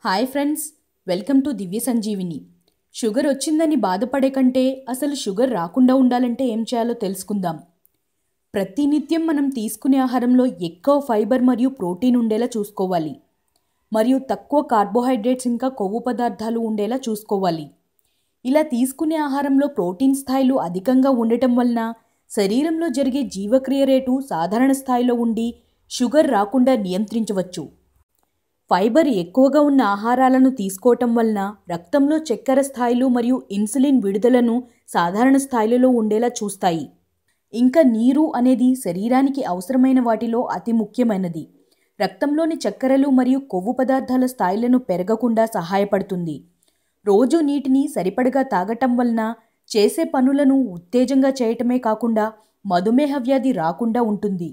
hi friends welcome to Divya Sanjeevini sugar వచ్చిందని బాధపడే కంటే అసలు షుగర్ రాకుండా ఉండాలంటే ఏం చేయాలో తెలుసుకుందాం ప్రతినిత్యం మనం తీసుకునే ఆహారంలో ఎక్కువ ఫైబర్ మరియు ప్రోటీన్ ఉండేలా చూసుకోవాలి మరియు తక్కువ కార్బోహైడ్రేట్స్ ఇంకా కొవ్వు పదార్థాలు ఉండేలా చూసుకోవాలి ఇలా తీసుకునే ఆహారంలో ప్రోటీన్ స్థాయిలు అధికంగా ఉండటం వలన శరీరంలో జరిగే జీవక్రియ రేటు సాధారణ స్థాయిలో ఉండి షుగర్ రాకుండా నియంత్రించవచ్చు ఫైబర్ ఎక్కువగా ఉన్న ఆహారాలను తీసుకోవటం వలన రక్తంలో చక్కెర స్థాయిలు మరియు ఇన్సులిన్ విడుదలను సాధారణ స్థాయిలలో ఉండేలా చూస్తాయి ఇంకా నీరు అనేది శరీరానికి అవసరమైన వాటిలో అతి ముఖ్యమైనది రక్తంలోని చక్కెరలు మరియు కొవ్వు పదార్థాల స్థాయిలను పెరగకుండా సహాయపడుతుంది రోజు నీటిని సరిపడగా తాగటం వలన చేసే పనులను ఉత్తేజంగా చేయటమే కాకుండా మధుమేహ వ్యాధి రాకుండా ఉంటుంది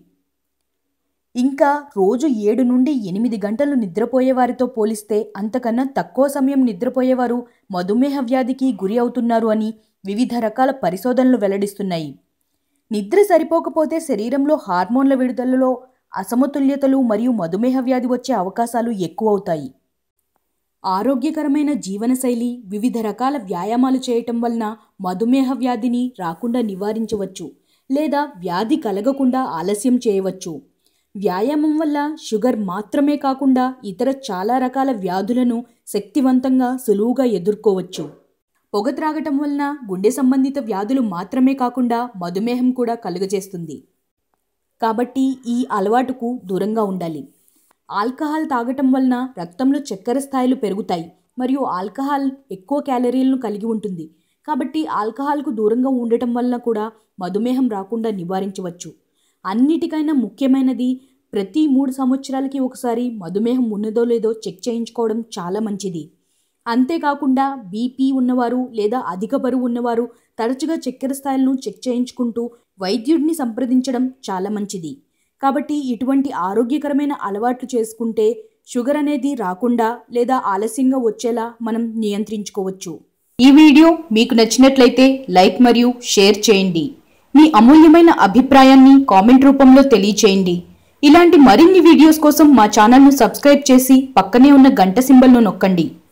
ఇంకా రోజు ఏడు నుండి ఎనిమిది గంటలు నిద్రపోయే వారితో పోలిస్తే అంతకన్నా తక్కువ సమయం నిద్రపోయేవారు మధుమేహ వ్యాధికి గురి అవుతున్నారు అని వివిధ రకాల పరిశోధనలు వెల్లడిస్తున్నాయి నిద్ర సరిపోకపోతే శరీరంలో హార్మోన్ల విడుదలలో అసమతుల్యతలు మరియు మధుమేహ వ్యాధి వచ్చే అవకాశాలు ఎక్కువవుతాయి ఆరోగ్యకరమైన జీవనశైలి వివిధ రకాల వ్యాయామాలు చేయటం వలన మధుమేహ వ్యాధిని రాకుండా నివారించవచ్చు లేదా వ్యాధి కలగకుండా ఆలస్యం చేయవచ్చు వ్యాయామం వల్ల షుగర్ మాత్రమే కాకుండా ఇతర చాలా రకాల వ్యాధులను శక్తివంతంగా సులువుగా ఎదుర్కోవచ్చు పొగ త్రాగటం వలన గుండె సంబంధిత వ్యాధులు మాత్రమే కాకుండా మధుమేహం కూడా కలుగజేస్తుంది కాబట్టి ఈ అలవాటుకు దూరంగా ఉండాలి ఆల్కహాల్ తాగటం వలన రక్తంలో చక్కెర స్థాయిలు పెరుగుతాయి మరియు ఆల్కహాల్ ఎక్కువ క్యాలరీలను కలిగి ఉంటుంది కాబట్టి ఆల్కహాల్కు దూరంగా ఉండటం వలన కూడా మధుమేహం రాకుండా నివారించవచ్చు అన్నిటికైనా ముఖ్యమైనది ప్రతి మూడు సంవత్సరాలకి ఒకసారి మధుమేహం ఉన్నదో లేదో చెక్ చేయించుకోవడం చాలా మంచిది అంతేకాకుండా బీపీ ఉన్నవారు లేదా అధిక బరువు ఉన్నవారు తరచుగా చక్కెర స్థాయిలను చెక్ చేయించుకుంటూ వైద్యుడిని సంప్రదించడం చాలా మంచిది కాబట్టి ఇటువంటి ఆరోగ్యకరమైన అలవాట్లు చేసుకుంటే షుగర్ అనేది రాకుండా లేదా ఆలస్యంగా వచ్చేలా మనం నియంత్రించుకోవచ్చు ఈ వీడియో మీకు నచ్చినట్లయితే లైక్ మరియు షేర్ చేయండి మీ అమూల్యమైన అభిప్రాయాన్ని కామెంట్ రూపంలో తెలియచేయండి ఇలాంటి మరిన్ని వీడియోస్ కోసం మా ఛానల్ను సబ్స్క్రైబ్ చేసి పక్కనే ఉన్న గంట సింబల్ను నొక్కండి